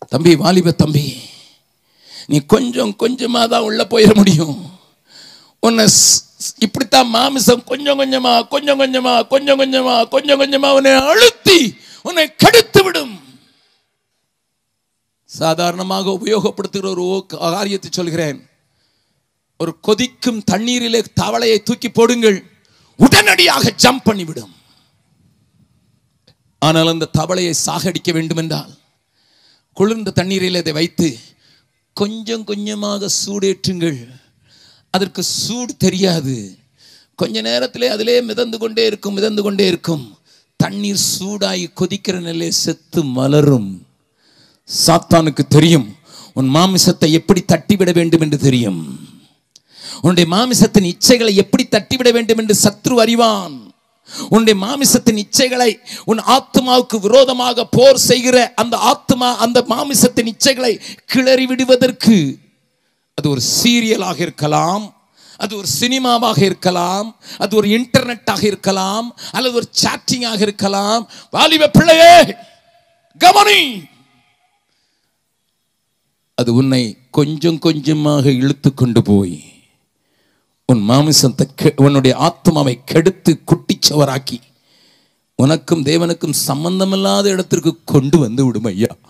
தம்பி வாலிப தம்பி நீ கொஞ்சம் கொஞ்சமா தான் உள்ள போயிட முடியும் உன்னை ஸ்- ஸ்- இப்படித்தான் மாமிசம் கொஞ்சம் கொஞ்சமா கொஞ்சம் கொஞ்சமா கொஞ்சம் கொஞ்சமா கொஞ்சம் கொஞ்சமா உன்னை அழுத்தி உன்னை கெடுத்து விடும் சாதாரணமாக உபயோகப்படுத்துகிற ஒரு ஓ- காரியத்தை சொல்கிறேன் ஒரு கொதிக்கும் தண்ணீரிலே தவளையை தூக்கி போடுங்கள் உடனடியாக ஜம்ப் பண்ணிவிடும் ஆனால் அந்த தவளையை சாகடிக்க வேண்டும் என்றால் குளிர்ந்த தண்ணீரில் அதை வைத்து கொஞ்சம் கொஞ்சமாக சூடேற்றுங்கள் அதற்கு சூடு தெரியாது கொஞ்ச நேரத்திலே அதிலே மிதந்து கொண்டே இருக்கும் மிதந்து கொண்டே இருக்கும் தண்ணீர் சூடாகி கொதிக்கிற நிலையை செத்து மலரும் சாத்தானுக்கு தெரியும் உன் மாமிசத்தை எப்படி தட்டிவிட வேண்டும் என்று தெரியும் உன்னுடைய மாமிசத்தின் இச்சைகளை எப்படி தட்டிவிட வேண்டும் என்று சத்ரு அறிவான் உன்னுடைய மாமிசத்தின் இச்சைகளை உன் ஆத்மாவுக்கு விரோதமாக போர் செய்கிற அந்த ஆத்மா அந்த மாமிசத்தின் இச்சைகளை கிளறி விடுவதற்கு அது ஒரு சீரியலாக இருக்கலாம் அது ஒரு சினிமாவாக இருக்கலாம் அது ஒரு இன்டர்நெட்டாக இருக்கலாம் அல்லது ஒரு சாட்டிங்காக இருக்கலாம் வாலிப பிள்ளையே கவனி அது உன்னை கொஞ்சம் கொஞ்சமாக இழுத்து கொண்டு போய் உன் மாமிசத்தை கெ- உன்னுடைய ஆத்மாவை கெடுத்து குட்டிச்சவராக்கி உனக்கும் தேவனுக்கும் சம்பந்தமில்லாத இடத்திற்கு கொண்டு வந்து விடும் ஐயா